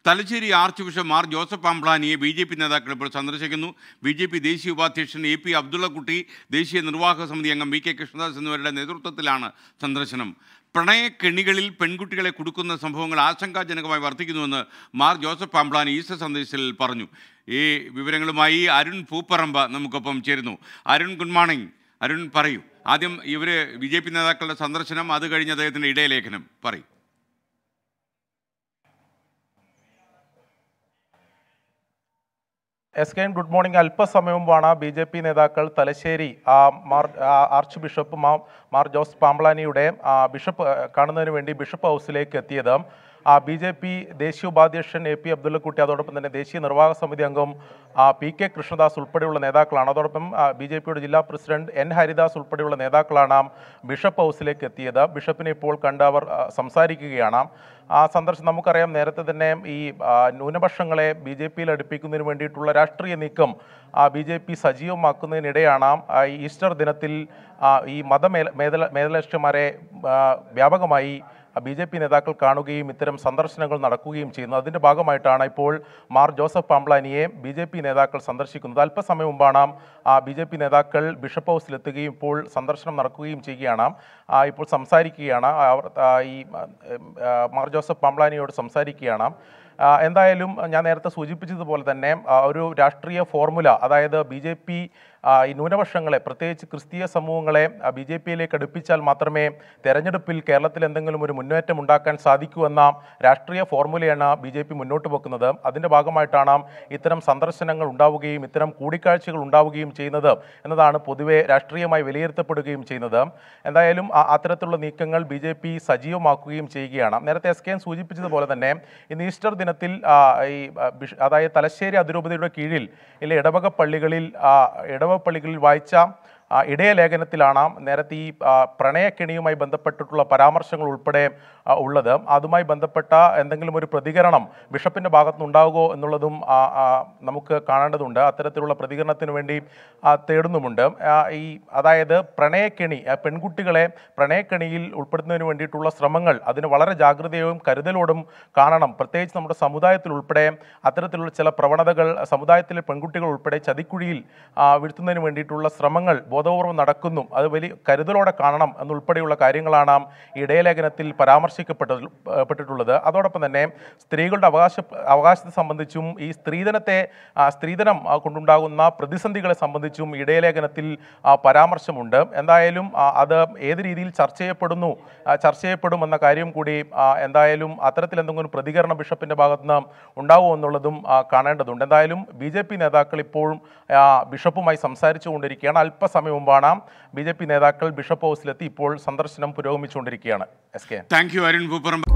Thalassery arch bishop Mar Joseph പാംപ്ലാനിയെ B J P നേതാക്കൾ ഇപ്പോൾ സന്ദർശിക്കുന്നു ബി ജെ പി ദേശീയ ഉപാധ്യക്ഷൻ എ പി അബ്ദുള്ളക്കുട്ടി ദേശീയ നിർവാഹക സമിതി അംഗം വി കെ കൃഷ്ണദാസ് എന്നിവരുടെ നേതൃത്വത്തിലാണ് സന്ദർശനം പ്രണയക്കെണികളിൽ പെൺകുട്ടികളെ കൊടുക്കുന്ന സംഭവങ്ങൾ ആശങ്കാജനകമായി വർദ്ധിക്കുന്നുവെന്ന് മാർ ജോസഫ് പാംപ്ലാനി ഈസ്റ്റർ സന്ദേശത്തിൽ പറഞ്ഞു ഈ വിവരങ്ങളുമായി അരുൺ പൂപ്പറമ്പ നമുക്കൊപ്പം ചേരുന്നു അരുൺ ഗുഡ് മോർണിംഗ് അരുൺ പറയൂ ആദ്യം ഇവർ ബി ജെ പി നേതാക്കളുടെ സന്ദർശനം അത് കഴിഞ്ഞ് അദ്ദേഹത്തിൻ്റെ ഇടയലേഖനം പറയും S K N good morning അല്പസമയം മുമ്പാണ് ബി ജെ പി നേതാക്കൾ തലശ്ശേരി ആ, മാർ ആ, ആർച്ച് ബിഷപ്പ് മാ- മാർ ജോസ് പാംബ്ലാനിയുടെ ആ, ബിഷപ്പ് ആ, കാണുന്നതിന് വേണ്ടി ബിഷപ്പ് ഹൗസിലേക്ക് എത്തിയത് ബി ജെ പി ദേശീയ ഉപാധ്യക്ഷൻ എ പി അബ്ദുള്ളക്കുട്ടി അതോടൊപ്പം തന്നെ ദേശീയ നിർവാഹക സമിതി അംഗം ആ, പി കെ കൃഷ്ണദാസ് ഉൾപ്പെടെയുള്ള നേതാക്കളാണ് അതോടൊപ്പം ബി ജെ പിയുടെ ജില്ലാ പ്രസിഡന്റ് എൻ ഹരിദാസ് ഉൾപ്പെടെയുള്ള നേതാക്കളാണ് ബിഷപ്പ് ഹൗസിലേക്ക് എത്തിയത് ബിഷപ്പിനെ ഇപ്പോൾ കണ്ട് അവർ ആ, സംസാരിക്കുകയാണ് ആ സന്ദർശനം നമുക്കറിയാം നേരത്തെ തന്നെ ഈ ആ, ന്യൂനപക്ഷങ്ങളെ ബി ജെ പിയിൽ അടുപ്പിക്കുന്നതിന് വേണ്ടിയിട്ടുള്ള രാഷ്ട്രീയ നീക്കം ബി ജെ പി സജീവമാക്കുന്നതിനിടെയാണ് ആ, ഈ ഈസ്റ്റർ ദിനത്തിൽ ആ, ഈ മതമേല മേധല മേധലക്ഷ്യന്മാരെ ആ, വ്യാപകമായി ബി ജെ പി നേതാക്കൾ കാണുകയും ഇത്തരം സന്ദർശനങ്ങൾ നടക്കുകയും ചെയ്യുന്നു അതിൻ്റെ ഭാഗമായിട്ടാണ് ഇപ്പോൾ മാർ ജോസഫ് പാംപ്ലാനിയെ ബി ജെ പി നേതാക്കൾ സന്ദർശിക്കുന്നത് അല്പസമയം മുമ്പാണ് ബി ജെ പി നേതാക്കൾ ബിഷപ്പ് ഹൗസിലെത്തുകയും ഇപ്പോൾ സന്ദർശനം നടക്കുകയും ചെയ്യുകയാണ് ആ, ഇപ്പോൾ സംസാരിക്കുകയാണ് അവർ ആ, ഈ ആ, മാർ ജോസഫ് പാംപ്ലാനിയോട് സംസാരിക്കുകയാണ് ആ, എന്തായാലും ഞാൻ നേരത്തെ സൂചിപ്പിച്ചതുപോലെ തന്നെ ആ, ഒരു രാഷ്ട്രീയ ഫോർമുല അതായത് ബി ജെ പി ഈ ന്യൂനപക്ഷങ്ങളെ പ്രത്യേകിച്ച് ക്രിസ്തീയ സമൂഹങ്ങളെ ബി ജെ പിയിലേക്ക് അടുപ്പിച്ചാൽ മാത്രമേ തെരഞ്ഞെടുപ്പിൽ കേരളത്തിൽ എന്തെങ്കിലും ഒരു മുന്നേറ്റം ഉണ്ടാക്കാൻ സാധിക്കൂ എന്ന രാഷ്ട്രീയ ഫോർമുലയാണ് ബി ജെ പി മുന്നോട്ട് വെക്കുന്നത് അതിൻ്റെ ഭാഗമായിട്ടാണ് ഇത്തരം സന്ദർശനങ്ങൾ ഉണ്ടാവുകയും ഇത്തരം കൂടിക്കാഴ്ചകൾ ഉണ്ടാവുകയും ചെയ്യുന്നത് എന്നതാണ് പൊതുവെ രാഷ്ട്രീയമായി വിലയിരുത്തപ്പെടുകയും ചെയ്യുന്നത് എന്തായാലും ആ- അത്തരത്തിലുള്ള നീക്കങ്ങൾ ബി ജെ പി സജീവമാക്കുകയും ചെയ്യുകയാണ് നേരത്തെ എസ് കെ എൻ സൂചിപ്പിച്ചതുപോലെ തന്നെ ഇന്ന് ഈസ്റ്റർ ദിനത്തിൽ ആ, ഈ ആ, ബിഷ- അതായത് തലശ്ശേരി അതിരൂപതയുടെ കീഴിൽ ഇല്ല ഇടവക പള്ളികളിൽ ആ, ഇടവക പള്ളികളിൽ വായിച്ച ആ, ഇടയ ലേഖനത്തിലാണ് നേരത്തെ ഈ ആ, പ്രണയക്കെണിയുമായി ബന്ധപ്പെട്ടിട്ടുള്ള പരാമർശങ്ങൾ ഉൾപ്പെടെ ആ, ഉള്ളത് അതുമായി ബന്ധപ്പെട്ട എന്തെങ്കിലും ഒരു പ്രതികരണം ബിഷപ്പിന്റെ ഭാഗത്ത് ഉണ്ടാകുമോ എന്നുള്ളതും ആ, ആ, നമുക്ക് കാണേണ്ടതുണ്ട് അത്തരത്തിലുള്ള പ്രതികരണത്തിന് വേണ്ടി ആ, തേടുന്നുമുണ്ട് ആ, ഈ അതായത് പ്രണയക്കെണി ആ, പെൺകുട്ടികളെ പ്രണയക്കെണിയിൽ ഉൾപ്പെടുത്തുന്നതിന് വേണ്ടിയിട്ടുള്ള ശ്രമങ്ങൾ അതിന് വളരെ ജാഗ്രതയോടും കരുതലോടും കാണണം പ്രത്യേകിച്ച് നമ്മുടെ സമുദായത്തിൽ ഉൾപ്പെടെ അത്തരത്തിലുള്ള ചില പ്രവണതകൾ സമുദായത്തിലെ പെൺകുട്ടികൾ ഉൾപ്പെടെ ചതിക്കുഴിയിൽ ആ, വീഴ്ത്തുന്നതിന് വേണ്ടിയിട്ടുള്ള ശ്രമങ്ങൾ ബോധപൂർവം നടക്കുന്നു അത് വലിയ കരുതലോടെ കാണണം എന്നുൾപ്പെടെയുള്ള കാര്യങ്ങളാണ് ഈ ഇടയലേഖനത്തിൽ പരാമർശിക്കപ്പെട്ടത് പെട്ടിട്ടുള്ളത് അതോടൊപ്പം തന്നെ സ്ത്രീകളുടെ അവകാശ അവകാശത്തെ സംബന്ധിച്ചും ഈ സ്ത്രീധനത്തെ ആ, സ്ത്രീധനം ആ, കൊണ്ടുണ്ടാകുന്ന പ്രതിസന്ധികളെ സംബന്ധിച്ചും ഇടയലേഖനത്തിൽ ആ, പരാമർശമുണ്ട് എന്തായാലും ആ, അത് ഏത് രീതിയിൽ ചർച്ച ചെയ്യപ്പെടുന്നു ആ, ചർച്ച ചെയ്യപ്പെടും എന്ന കാര്യം കൂടി ആ, എന്തായാലും അത്തരത്തിൽ എന്തെങ്കിലും പ്രതികരണം ബിഷപ്പിന്റെ ഭാഗത്തുനിന്ന് ഉണ്ടാവുമോ എന്നുള്ളതും ആ, കാണേണ്ടതുണ്ട് എന്തായാലും ബി ജെ പി നേതാക്കൾ ഇപ്പോഴും ആ, ബിഷപ്പുമായി സംസാരിച്ചു കൊണ്ടിരിക്കുകയാണ് അല്പസമയം മുമ്പാണ് ബി ജെ പി നേതാക്കൾ ബിഷപ്പ് ഹൗസിലെത്തി ഇപ്പോൾ സന്ദർശനം പുരോഗമിച്ചുകൊണ്ടിരിക്കുകയാണ് S K thank you Arun Pooparambu